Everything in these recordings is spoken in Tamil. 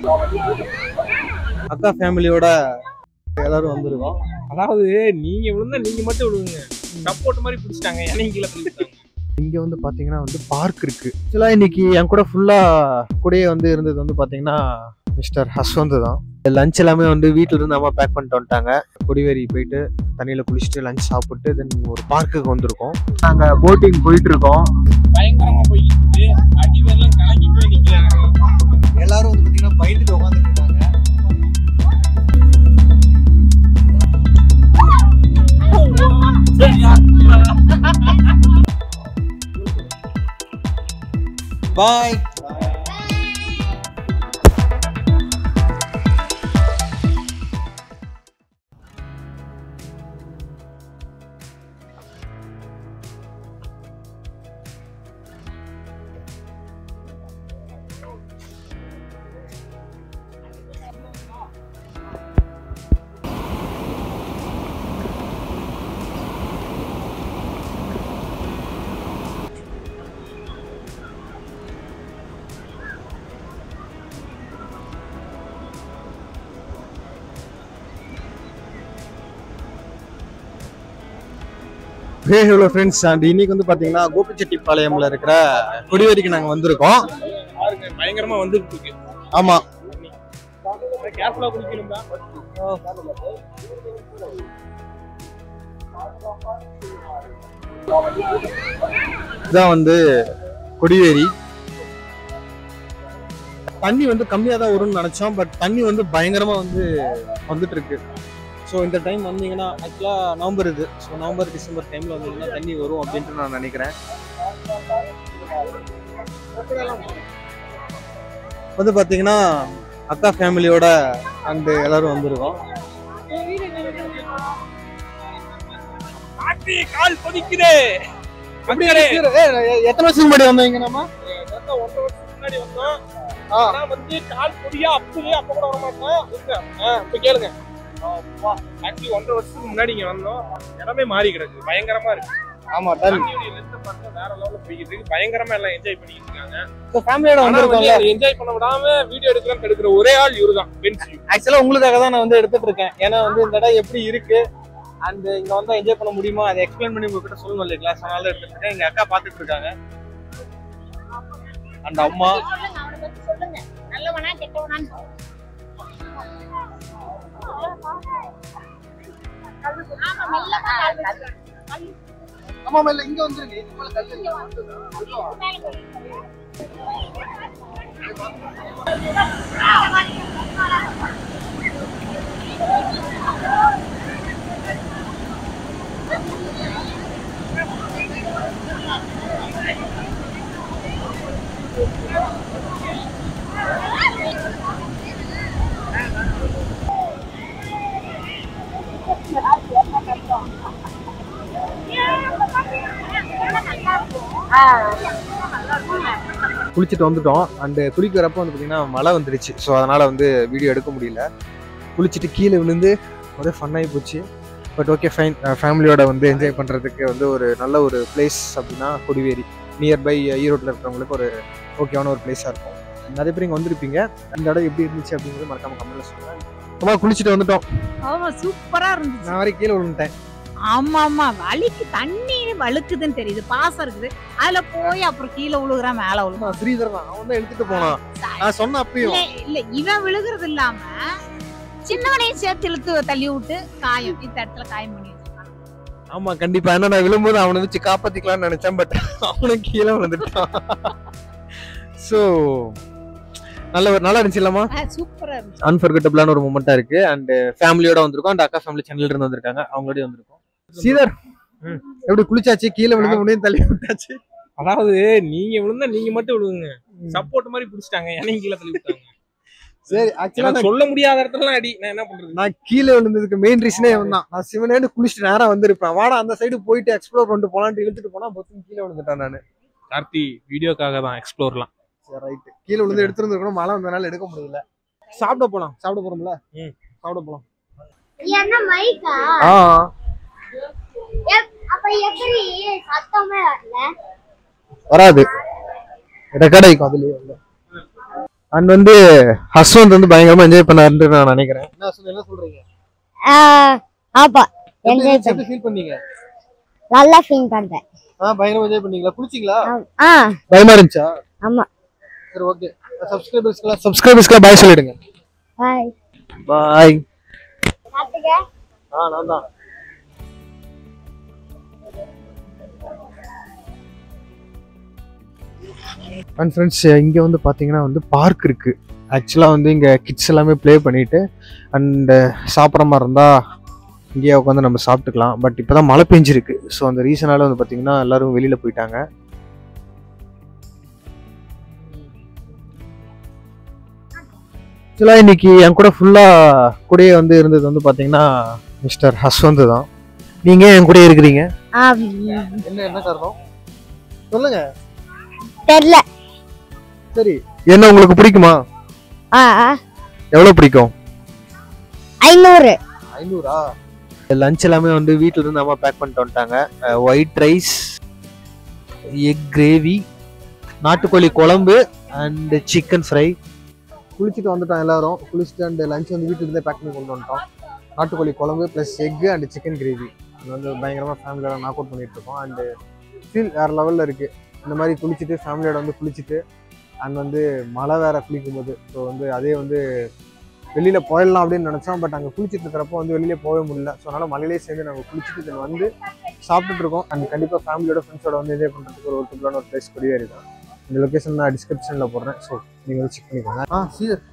அக்கா ஃபேமிலியோட எல்லாரும் வந்திருக்கோம் அதாவது நீங்க விழுந்தா நீங்க மட்டும் விழுவுங்க சப்போர்ட் மாதிரி பிடிச்சிட்டாங்க என்னையும் கீழே தள்ளிட்டாங்க இங்க வந்து பாத்தீங்கன்னா வந்து பார்க் இருக்கு ஆக்சுவலா இன்னைக்கு என் கூட ஃபுல்லா கூடயே வந்து இருந்தது வந்து பாத்தீங்கன்னா மிஸ்டர் ஹஸ்வந்த் தான் லஞ்ச் எல்லாமே வந்து வீட்ல இருந்து அம்மா பேக் பண்ணிட்டு வந்துட்டாங்க கொடிவேரி போயிட்டு தண்ணியில குளிச்சுட்டு லஞ்ச் சாப்பிட்டு தென் ஒரு பார்க்குக்கு வந்திருக்கோம் நாங்க போட்டிங் போயிட்டு இருக்கோம் பயங்கரமா போயிட்டு அடிவெல்லாம் கலங்கி போய் நிக்கிறாங்க எல்லாரும் வந்து பாத்தீங்கன்னா பயந்துட்டு உட்காந்துட்டு இருக்காங்க bye hey hello friends and இன்னைக்கு வந்து பாத்தீங்கன்னா கோபிச்செட்டிப்பாளையம்ல இருக்கிற கொடிவேரிக்கு நாங்க வந்திருக்கோம் பாருங்க பயங்கரமா வந்துட்டு இருக்கு ஆமா கேர்ஃபுல்லா குடிக்கணும்பா இதான் வந்து கொடிவேரி தண்ணி வந்து கம்மியாக தான் வரும்னு நினச்சோம் பட் தண்ணி வந்து பயங்கரமாக வந்து வந்துட்டு இருக்கு ஸோ இந்த டைம் வந்தீங்கன்னா ஆக்சுவலாக நவம்பர் இது ஸோ நவம்பர் டிசம்பர் டைமில் வந்தீங்கன்னா தண்ணி வரும் அப்படின்ட்டு நான் நினைக்கிறேன் வந்து பார்த்தீங்கன்னா அக்கா ஃபேமிலியோட அண்டு எல்லாரும் வந்திருக்கோம் காட்டி கால் கொதிக்குதே மக்களே எத்தனை வருஷம் முன்னாடி வந்தீங்க நம்ம கரெக்டா ஒன்றரை வருஷத்துக்கு முன்னாடி வந்தோம் ஆ. ஆனா வந்து கால் கொடியா அப்படியே அப்ப கூட வர மாட்டோம் இருங்க. ஆ, இப்ப கேளுங்க ஆக்சுவலி ஒன்றரை வருஷத்துக்கு முன்னாடி இங்க வந்தோம் இடமே மாறி கிடக்கு பயங்கரமா இருக்கு ஆமா டன் தண்ணியோட லென்த் பாருங்க வேற லெவல்ல போய்கிட்டு இருக்கு பயங்கரமா எல்லாம் என்ஜாய் பண்ணிட்டு இருக்காங்க ஃபேமிலியோட ஆனா வந்து வந்திருக்கோம்ல அதை என்ஜாய் பண்ண விடாம வீடியோ எடுக்கலாம் தடுக்கிற ஒரே ஆள் இவருதான் பென்ஸ் ஆக்சுவலா உங்களுக்காக தான் நான் வந்து எடுத்துட்டு இருக்கேன் ஏன்னா வந்து இந்த இடம் எப்படி இருக்கு அண்ட் இங்க வந்தா என்ஜாய் பண்ண முடியுமா அதை எக்ஸ்பிளைன் பண்ணி உங்ககிட்ட சொல்லணும் இல்லைங்களா அதனால எடுத்துட்டு இருக்கேன் எங்க அக்கா பாத்துட்டு இருக்காங்க அந்த அம்மா சொல்லுங்க அவனை பத்தி சொல்லுங்க நல்லவனா கெட்டவனான்னு சொல்லுங்க. ஆமா மெல்லமா கால் வச்சு. அம்மா மேல இங்க வந்துருங்க இது போல கல்லு மேல போய். குளிச்சுட்டு வந்துட்டோம் அண்ட் குளிக்கிறப்ப வந்து பாத்தீங்கன்னா மழை வந்துருச்சு ஸோ அதனால வந்து வீடியோ எடுக்க முடியல குளிச்சுட்டு கீழே விழுந்து ஒரே ஃபன் ஆகி போச்சு பட் ஓகே ஃபைன் ஃபேமிலியோட வந்து என்ஜாய் பண்றதுக்கு வந்து ஒரு நல்ல ஒரு பிளேஸ் அப்படின்னா கொடிவேரி நியர்பை ஈரோட்டில் இருக்கிறவங்களுக்கு ஒரு ஓகேவான ஒரு பிளேஸாக இருக்கும் நிறைய பேர் இங்கே வந்திருப்பீங்க இந்த இடம் எப்படி இருந்துச்சு அப்படிங்கிறது மறக்காம கமெண்ட்ல சொல்லுங்க அம்மா குளிச்சுட்டு வந்துட்டோம் ஆமா சூப்பரா இருந்துச்சு நான் வரை கீழே விழுந்துட்டேன் ஆமா ஆமா வலிக்கு தண்ணி வழுக்குதுன்னு தெரியுது பாசம் இருக்குது அதுல போய் அப்புறம் கீழே விழுகுறான் மேல விழுகுறான் நான் ஸ்ரீதர் தான் அவன் தான் எடுத்துட்டு போனான் நான் சொன்ன அப்பயும் இல்ல இல்ல இவன் விழுகுறது இல்லாம சின்னவனையும் சேர்த்து இழுத்து தள்ளி விட்டு காயம் இந்த இடத்துல காயம் பண்ணி வச்சிருக்கான் ஆமா கண்டிப்பா ஏன்னா நான் விழும்போது அவனை வச்சு காப்பாத்திக்கலாம்னு நினைச்சேன் பட் அவனும் கீழே விழுந்துட்டான் ஸோ நல்ல ஒரு நல்லா இருந்துச்சு இல்லாமா ஆ, சூப்பரா இருந்துச்சு அன்ஃபர்கட்டபிளான ஒரு மூமெண்டா இருக்கு அண்ட் ஃபேமிலியோட வந்திருக்கோம் அண்ட் அக்கா ஃபேமிலி சேனல்ல இருந்து வந்திருக்காங்க அவங்களோடய வந்திருக்கோம் சீதர் ம். எப்படி குளிச்சாச்சு கீழே விழுந்து முடியும் தள்ளி விட்டாச்சு அதாவது நீங்க விழுந்தா நீங்க மட்டும் விழுவுங்க சப்போர்ட் மாதிரி பிடிச்சிட்டாங்க என்னையும் கீழே தள்ளி விட்டாங்க சரி ஆக்சுவலா எனக்கு சொல்ல முடியாத இடத்துலலாம் அடி நான் என்ன பண்றது நான் கீழே விழுந்ததுக்கு மெயின் ரீசனே இவன் தான் நான் சிவனேன்னு குளிச்சுட்டு நேரா வந்திருப்பேன் வாடா அந்த சைடு போயிட்டு எக்ஸ்ப்ளோர் பண்ணிட்டு போலான்ட்டு இழுத்துட்டு போனா பொத்துன்னு கீழே விழுந்துட்டேன் நான் கார்த்தி வீடியோக்காக தான் எக்ஸ்ப்ளோர்லாம் சரி ரைட் கீழே விழுந்து எடுத்துருந்துருக்கணும் மழை வந்தனால எடுக்க முடியல சாப்பிட போலாம் சாப்பிட போறோம்ல ம். சாப்பிட போலாம் என்ன மைக்கா ஆ எப்- அப்ப எப்படி சத்தமே வரல வராது ரெக்கார்ட் ஆயிக்கும் அதுலயே வந்து அண்ட் வந்து ஹஸ்வந்த் வந்து பயங்கரமா என்ஜாய் பண்ணாருன்னு நான் நினைக்கிறேன் என்ன ஹஸ்வந்த் என்ன சொல்றீங்க ஆப்பா எப்படி என்ஜாய் இருந்துச்சு? எப்படி ஃபீல் பண்ணீங்க நல்லா ஃபீல் பண்றேன் ஆ பயங்கரமா என்ஜாய் பண்ணீங்களா குளிச்சிங்களா ஆ பயமா இருந்துச்சா ஆமா சரி ஓகே சப்ஸ்கிரைபர்ஸ்க்குலாம் சப்ஸ்கிரைபர்ஸ்க்குலாம் பாய் சொல்லிடுங்க பாய் பாய் சாப்பிட்டுக்க ஆ நான் தான் அண்ட் ஃப்ரெண்ட்ஸ் இங்கே வந்து பார்த்தீங்கன்னா வந்து பார்க் இருக்குது ஆக்சுவலாக வந்து இங்கே கிட்ஸ் எல்லாமே ப்ளே பண்ணிவிட்டு அண்டு சாப்பிட்ற மாதிரி இருந்தால் இங்கேயே உட்காந்து நம்ம சாப்பிட்டுக்கலாம் பட் இப்போ தான் மழை பெஞ்சிருக்கு ஸோ அந்த ரீசனால வந்து பார்த்தீங்கன்னா எல்லாரும் வெளியில் போயிட்டாங்க ஆக்சுவலாக இன்னைக்கு என் கூட ஃபுல்லாக கூடயே வந்து இருந்தது வந்து பார்த்தீங்கன்னா மிஸ்டர் ஹஸ்வந்த் தான் நீங்கள் என் கூடயே இருக்கிறீங்க ஆ என்ன என்ன காரணம் சொல்லுங்க தெரியல சரி என்ன உங்களுக்கு பிடிக்குமா ஆ ஆ எவ்வளோ பிடிக்கும் ஐநூறு ஐநூறா லஞ்ச் எல்லாமே வந்து வீட்டில் இருந்து அம்மா பேக் பண்ணிட்டு வந்துட்டாங்க ஒயிட் ரைஸ் எக் கிரேவி நாட்டுக்கோழி குழம்பு அண்ட் சிக்கன் ஃப்ரை குளிச்சுட்டு வந்துட்டோம் எல்லாரும் குளிச்சுட்டு அண்ட் லஞ்ச் வந்து வீட்டில் இருந்தே பேக் பண்ணி கொண்டு வந்துட்டோம் நாட்டுக்கோழி குழம்பு plus egg and chicken gravy அது வந்து பயங்கரமாக ஃபேமிலியோட நாக் அவுட் பண்ணிட்டு இருக்கோம் அண்டு ஃபீல் வேறு லெவலில் இருக்குது இந்த மாதிரி குளிச்சுட்டு ஃபேமிலியோட வந்து குளிச்சுட்டு அண்ட் வந்து மழை வேற குளிக்கும் போது ஸோ வந்து அதே வந்து வெளியில் போயிடலாம் அப்படின்னு நினச்சோம் பட் அங்கே குளிச்சுட்டு இருக்கிறப்போ வந்து வெளியிலே போகவே முடியல ஸோ அதனால் மலையிலே சேர்ந்து நாங்கள் குளிச்சுட்டு then வந்து சாப்பிட்டுட்டு இருக்கோம் அண்ட் கண்டிப்பாக ஃபேமிலியோட ஃப்ரெண்ட்ஸோட வந்து என்ஜாய் பண்ணுறதுக்கு ஒரு ஒர்க்கபுளான ஒரு பிளேஸ் கொடியே இருக்கும் இந்த லொக்கேஷன் நான் டிஸ்கிரிப்ஷனில் போடுறேன் ஸோ நீங்கள் வந்து செக் பண்ணிக்கோங்க ஆ சீர்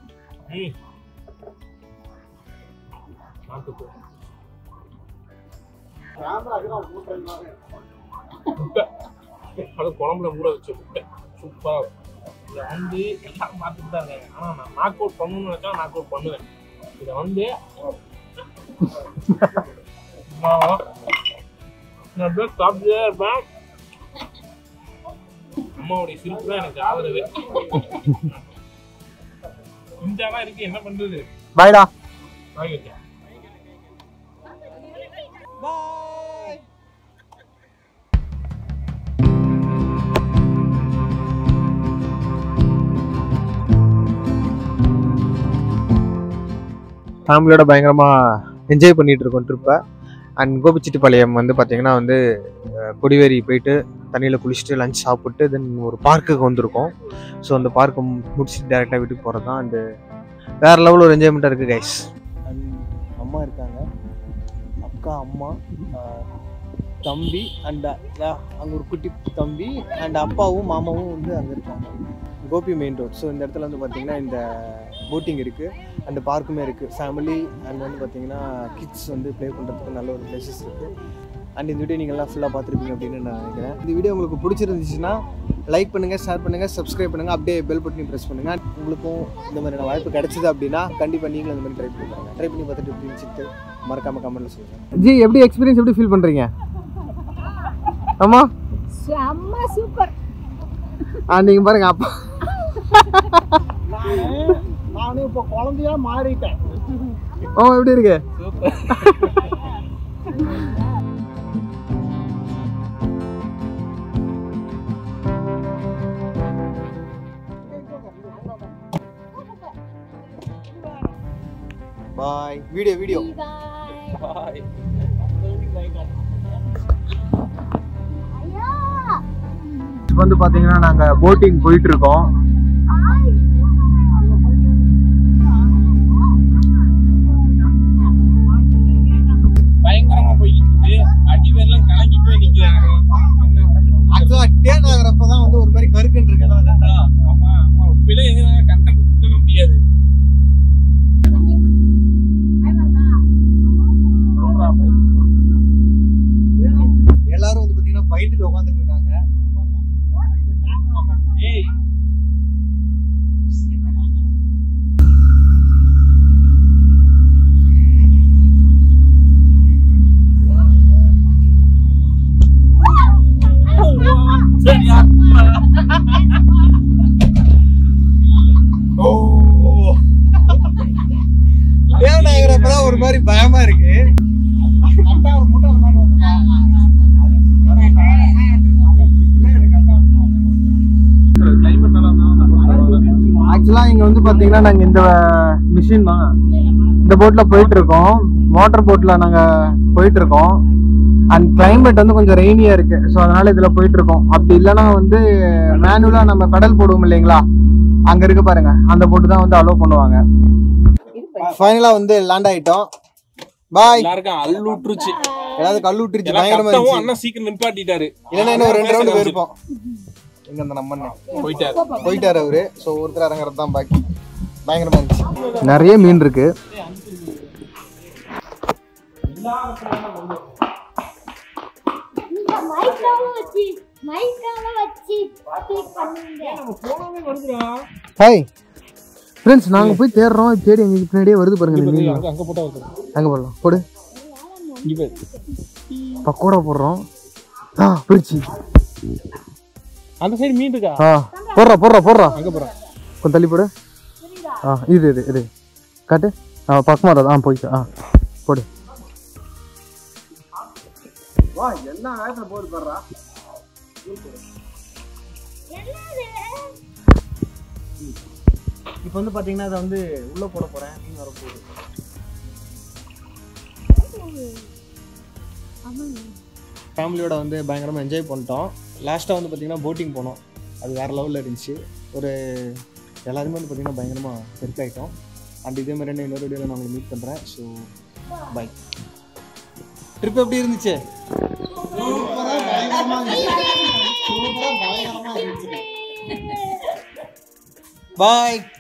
அது குழம்புல ஊற வச்ச முட்டை சூப்பரா இதை வந்து எல்லாம் பார்த்துட்டு தான் இருக்காங்க ஆனா நான் நாக் அவுட் பண்ணணும்னு நினைச்சா நாக் அவுட் பண்ணுவேன் இதை வந்து நான் நான் அப்படியே சாப்பிட்டுட்டே இருப்பேன் அம்மாவுடைய சிரிப்பு தான் எனக்கு ஆதரவு இந்தாதான் இருக்கு என்ன பண்றது பாய்டா வாங்கி வச்சேன் ஃபேமிலியோட பயங்கரமாக என்ஜாய் பண்ணிட்டு இருக்கோம் ட்ரிப்பை அண்ட் கோபிச்செட்டிப்பாளையம் வந்து பார்த்தீங்கன்னா வந்து அஹ், கொடிவேரி போயிட்டு தண்ணியில் குளிச்சுட்டு லஞ்ச் சாப்பிட்டு தென் ஒரு பார்க்குக்கு வந்திருக்கோம் ஸோ அந்த பார்க்கை முடிச்சுட்டு டேரெக்டாக வீட்டுக்கு போகிறது தான் அண்டு வேறு லெவலில் ஒரு என்ஜாய்மெண்ட்டாக இருக்குது கைஸ் அண்ட் அம்மா இருக்காங்க அக்கா அம்மா தம்பி அண்ட் அங்கே ஒரு குட்டி தம்பி அண்ட் அப்பாவும் மாமாவும் வந்து அங்கே இருக்காங்க கோபி மெயின் ரோட் ஸோ இந்த இடத்துல வந்து பார்த்தீங்கன்னா இந்த போட்டிங் இருக்குது அண்ட் பார்க்குமே இருக்குது ஃபேமிலி அண்ட் வந்து பார்த்தீங்கன்னா கிட்ஸ் வந்து ப்ளே பண்ணுறதுக்கு நல்ல ஒரு பிளேசஸ் இருக்குது அண்ட் இந்த வீடியோ நீங்கள் எல்லாம் ஃபுல்லாக பார்த்துருப்பீங்க அப்படின்னு நான் நினைக்கிறேன் இந்த வீடியோ உங்களுக்கு பிடிச்சிருந்துச்சுன்னா லைக் பண்ணுங்கள் ஷேர் பண்ணுங்கள் சப்ஸ்கிரைப் பண்ணுங்கள் அப்படியே பெல் பட்டனையும் ப்ரெஸ் பண்ணுங்கள் உங்களுக்கும் இந்த மாதிரியான வாய்ப்பு கிடைச்சது அப்படின்னா கண்டிப்பாக நீங்களும் இந்த மாதிரி ட்ரை பண்ணி பாருங்க ட்ரை பண்ணி பார்த்துட்டு எப்படி இருந்துச்சு மறக்காமல் கமெண்ட்டில் சொல்லுங்கள் ஜி எப்படி எக்ஸ்பீரியன்ஸ் எப்படி ஃபீல் பண்ணுறீங்க ஆமாம் செம்ம சூப்பர் ஆ நீங்கள் பாருங்கள் அப்பா நானும் இப்போ குழந்தையா மாறிட்டேன் ஓ எப்படி இருக்கு பாய் வீடியோ வீடியோ இப்போ வந்து பாத்தீங்கன்னா நாங்க போட்டிங் போயிட்டு இருக்கோம் பயங்கரமா போயிட்டு அடி பேர்லாம் கலங்கி போய் நிக்கிறாங்க ஆக்சுவலா டேன் ஆகிறப்ப தான் வந்து ஒரு மாதிரி கருக்குன்னு இருக்கு ஆமா ஆமா உப்பிலே எங்க கண்டென்ட் கொடுக்கவே முடியாது எல்லாரும் வந்து பாத்தீங்கன்னா பயந்துட்டு உட்காந்துட்டு இருக்காங்க ஏய் ஆக்சுவலாக இங்கே வந்து பார்த்தீங்கன்னா நாங்கள் இந்த மிஷின் தான் இந்த போட்டில் போயிட்டு இருக்கோம் மோட்டர் போட்டில் நாங்கள் போயிட்டு இருக்கோம் அண்ட் climate வந்து கொஞ்சம் ரெய்னியாக இருக்கு ஸோ அதனால இதில் போயிட்டு இருக்கோம் அப்படி இல்லைன்னா வந்து மேனுவலாக நம்ம பெடல் போடுவோம் இல்லைங்களா அங்கே இருக்கு பாருங்க அந்த போட்டு தான் வந்து அலோவ் பண்ணுவாங்க ஃபைனலாக வந்து லேண்ட் ஆகிட்டோம் பாய் எல்லாருக்கும் அள்ளு விட்டுருச்சு ஏதாவது கல் விட்டுருச்சு எல்லாம் பயங்கரமா கத்தவும் இருந்துச்சு அண்ணன் சீக்கிரம் நிப்பாட்டிட்டாரு இல்லைன்னா இன்னும் ஒரு ரெண்டு ரவுண்டு போயிருப்போம் எங்க அந்த நம்ம அண்ணன் போயிட்டாரு போயிட்டாரு அவரு ஸோ ஒருத்தர் இறங்குறது தான் பாக்கி பயங்கரமா இருந்துச்சு நிறைய மீன் இருக்கு ஹாய் ஃப்ரெண்ட்ஸ் நாங்க போய் தேடுறோம் தேடி எங்களுக்கு பின்னாடியே வருது பாருங்க இந்த மீன் அங்க அங்க போட்டா வருது அங்க போடலாம் போடு இங்க பாரு. பக்கோடா போடுறோம் ஆ பிடிச்சி அந்த சைடு மீன் இருக்கா ஆ போடுறா போடுறா போடுறா அங்க போறேன் கொஞ்சம் தள்ளி போடு ஆ இது இது இது காட்டு ஆ பக்கமா வராது ஆ போயிட்டு ஆ போடு வா என்ன நேரத்தில் போடு பாடுறா இப்போ வந்து பார்த்தீங்கன்னா அதை வந்து உள்ளே போட போகிறேன் மீன் வரப்போகுது ஃபேமிலியோட வந்து பயங்கரமாக என்ஜாய் பண்ணிட்டோம் லாஸ்ட்டாக வந்து பார்த்தீங்கன்னா போட்டிங் போனோம் அது வேறு லெவலில் இருந்துச்சு ஒரு எல்லாருமே வந்து பார்த்தீங்கன்னா பயங்கரமாக பெருக்காயிட்டோம் அண்ட் இதே மாதிரி என்ன இன்னொரு வீடியோவில் நான் உங்களை மீட் பண்ணுறேன் ஸோ பை ட்ரிப் எப்படி இருந்துச்சு பாய்